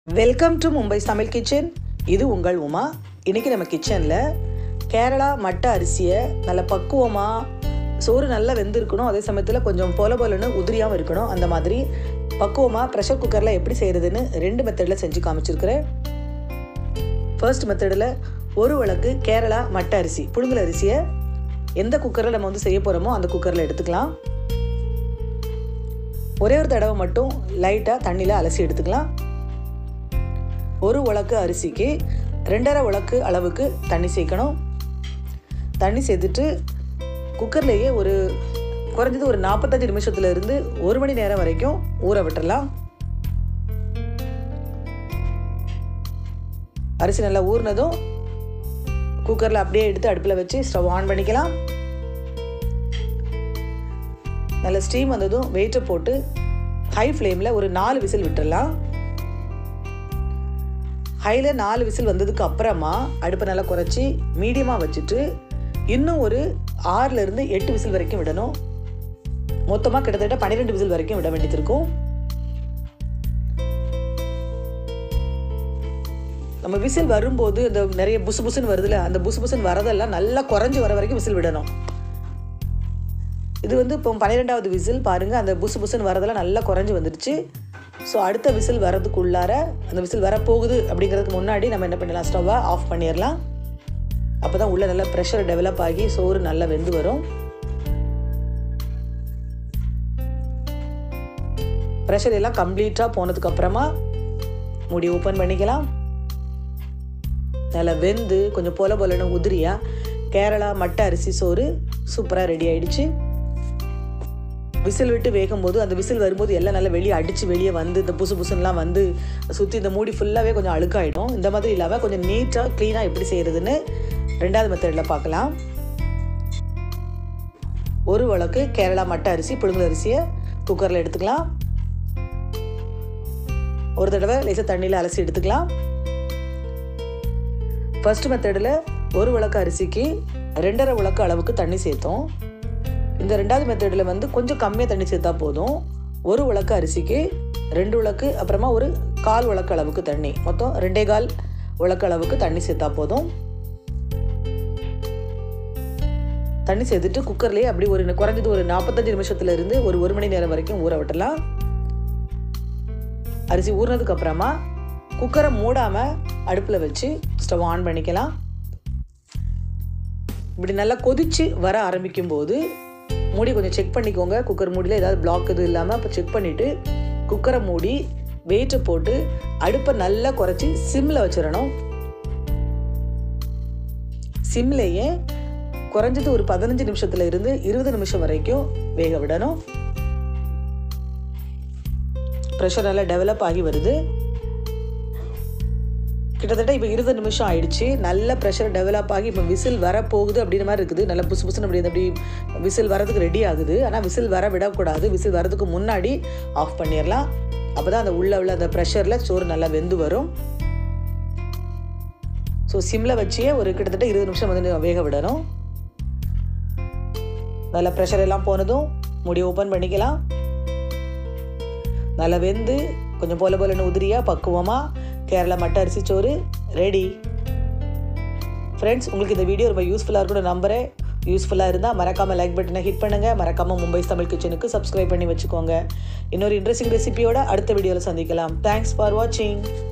welcome to Mumbai சமையல் kitchen இது உங்கள் உமா இன்னைக்கு நம்ம கிச்சனில் கேரளா மட்டை அரிசியை நல்ல பக்குவமாக சோறு நல்லா வெந்திருக்கணும் அதே சமயத்தில் கொஞ்சம் போல போலன்னு உதிரியாகவும் இருக்கணும் அந்த மாதிரி பக்குவமாக ப்ரெஷர் குக்கரில் எப்படி செய்கிறதுன்னு ரெண்டு மெத்தடில் செஞ்சு காமிச்சிருக்கிறேன் ஃபர்ஸ்ட் மெத்தடில் ஒரு விளக்கு கேரளா மட்டை அரிசி புழுங்கல் அரிசியை எந்த குக்கரில் நம்ம வந்து செய்ய போகிறோமோ அந்த குக்கரில் எடுத்துக்கலாம் ஒரே ஒரு தடவை மட்டும் லைட்டாக தண்ணியில் அலசி எடுத்துக்கலாம் ஒரு உலக்கு அரிசிக்கு ரெண்டரை உலக்கு அளவுக்கு தண்ணி சேர்க்கணும் தண்ணி சேர்த்துட்டு குக்கர்லேயே ஒரு குறைஞ்சது ஒரு நாற்பத்தஞ்சு நிமிஷத்துல இருந்து ஒரு மணி நேரம் வரைக்கும் ஊற விட்டுறலாம் அரிசி நல்லா ஊறினதும் குக்கரில் அப்படியே எடுத்து அடுப்பில் வச்சு ஸ்டவ் ஆன் பண்ணிக்கலாம் நல்ல ஸ்டீம் வந்ததும் வெயிட்டை போட்டு ஹை ஃப்ளேமில் ஒரு நாலு விசில் விட்டுடலாம் ஹையில் நாலு விசில் வந்ததுக்கு அப்புறமா அடுப்பை நல்லா குறைச்சி மீடியமாக வச்சுட்டு இன்னும் ஒரு ஆறுலேருந்து எட்டு விசில் வரைக்கும் விடணும் மொத்தமாக கிட்டத்தட்ட பன்னிரெண்டு விசில் வரைக்கும் விட வேண்டியது இருக்கும் நம்ம விசில் வரும்போது இந்த நிறைய புசு புசுன்னு வருதுல அந்த புசு புசுன்னு வரதெல்லாம் நல்லா குறைஞ்சி வர வரைக்கும் விசில் விடணும் இது வந்து இப்போ பன்னிரெண்டாவது விசில் பாருங்கள் அந்த புசு புசுன்னு வரதெல்லாம் நல்லா குறைஞ்சி வந்துடுச்சு ஸோ அடுத்த விசில் வரதுக்குள்ளார அந்த விசில் வரப்போகுது அப்படிங்கிறதுக்கு முன்னாடி நம்ம என்ன பண்ணலாம் ஸ்டவ்வை ஆஃப் பண்ணிடலாம் அப்போ தான் உள்ளே நல்லா ப்ரெஷர் டெவலப் ஆகி சோறு நல்லா வெந்து வரும் ப்ரெஷர் எல்லாம் கம்ப்ளீட்டாக போனதுக்கப்புறமா மூடி ஓப்பன் பண்ணிக்கலாம் நல்லா வெந்து கொஞ்சம் போல போலன்னு உதிரியாக கேரளா மட்டை அரிசி சோறு சூப்பராக ரெடி ஆயிடுச்சு விசில் விட்டு வேகும்போது அந்த விசில் வரும்போது எல்லாம் நல்லா வெளியே அடித்து வெளியே வந்து இந்த புசு புசுன்னெலாம் வந்து சுற்றி இந்த மூடி ஃபுல்லாகவே கொஞ்சம் அழுக்காயிடும் இந்த மாதிரி இல்லாமல் கொஞ்சம் நீட்டாக க்ளீனாக எப்படி செய்கிறதுன்னு ரெண்டாவது மெத்தடில் பார்க்கலாம் ஒரு வழக்கு கேரளா மட்டை அரிசி புழுங்கல் அரிசியை குக்கரில் எடுத்துக்கலாம் ஒரு தடவை லேசாக தண்ணியில் அலசி எடுத்துக்கலாம் ஃபர்ஸ்ட் மெத்தடில் ஒரு விளக்கு அரிசிக்கு ரெண்டரை விளக்கு அளவுக்கு தண்ணி சேர்த்தோம் இந்த ரெண்டாவது மெத்தடில் வந்து கொஞ்சம் கம்மியாக தண்ணி சேர்த்தா போதும் ஒரு உலக்கு அரிசிக்கு ரெண்டு உலக்கு அப்புறமா ஒரு கால் உலக்கு அளவுக்கு தண்ணி மொத்தம் ரெண்டே கால் உலக்கு அளவுக்கு தண்ணி சேர்த்தா போதும் தண்ணி சேர்த்துட்டு குக்கர்லேயே அப்படி ஒரு குறைஞ்சது ஒரு நாற்பத்தஞ்சு நிமிஷத்துல இருந்து ஒரு ஒரு மணி நேரம் வரைக்கும் ஊற விட்டலாம் அரிசி ஊறினதுக்கு அப்புறமா குக்கரை மூடாமல் அடுப்பில் வச்சு ஸ்டவ் ஆன் பண்ணிக்கலாம் இப்படி நல்லா கொதிச்சு வர ஆரம்பிக்கும் போது மூடி கொஞ்சம் செக் பண்ணிக்கோங்க குக்கர் மூடியில் ஏதாவது பிளாக் எதுவும் இல்லாமல் அப்போ செக் பண்ணிவிட்டு குக்கரை மூடி வெயிட்டை போட்டு அடுப்பை நல்லா குறைச்சி சிம்மில் வச்சிடணும் சிம்லேயே குறைஞ்சது ஒரு பதினஞ்சு நிமிஷத்துல இருந்து இருபது நிமிஷம் வரைக்கும் வேக விடணும் ப்ரெஷர் நல்லா டெவலப் ஆகி வருது கிட்டத்தட்ட இப்போ இருபது நிமிஷம் ஆயிடுச்சு நல்ல ப்ரெஷர் டெவலப் ஆகி இப்போ விசில் வர போகுது அப்படின்ற மாதிரி இருக்குது நல்லா புசு புசுன்னு அப்படி அப்படி விசில் வரதுக்கு ரெடி ஆகுது ஆனால் விசில் வர விடக்கூடாது விசில் வரதுக்கு முன்னாடி ஆஃப் பண்ணிடலாம் அப்போ தான் அந்த உள்ள உள்ள அந்த ப்ரெஷரில் சோறு நல்லா வெந்து வரும் ஸோ சிம்மில் வச்சே ஒரு கிட்டத்தட்ட இருபது நிமிஷம் வந்து வேக விடணும் நல்லா ப்ரெஷர் எல்லாம் போனதும் முடி ஓப்பன் பண்ணிக்கலாம் நல்லா வெந்து கொஞ்சம் போல போலன்னு உதிரியாக பக்குவமாக கேரளா மட்டை அரிசி சோறு ரெடி ஃப்ரெண்ட்ஸ் உங்களுக்கு இந்த வீடியோ ரொம்ப யூஸ்ஃபுல்லாக இருக்கணும் நம்புறேன் யூஸ்ஃபுல்லாக இருந்தால் மறக்காமல் லைக் பட்டனை ஹிட் பண்ணுங்கள் மறக்காமல் மும்பை தமிழ் கிச்சனுக்கு சப்ஸ்கிரைப் பண்ணி வச்சுக்கோங்க இன்னொரு இன்ட்ரெஸ்டிங் ரெசிபியோட அடுத்த வீடியோவில் சந்திக்கலாம் தேங்க்ஸ் ஃபார் வாட்சிங்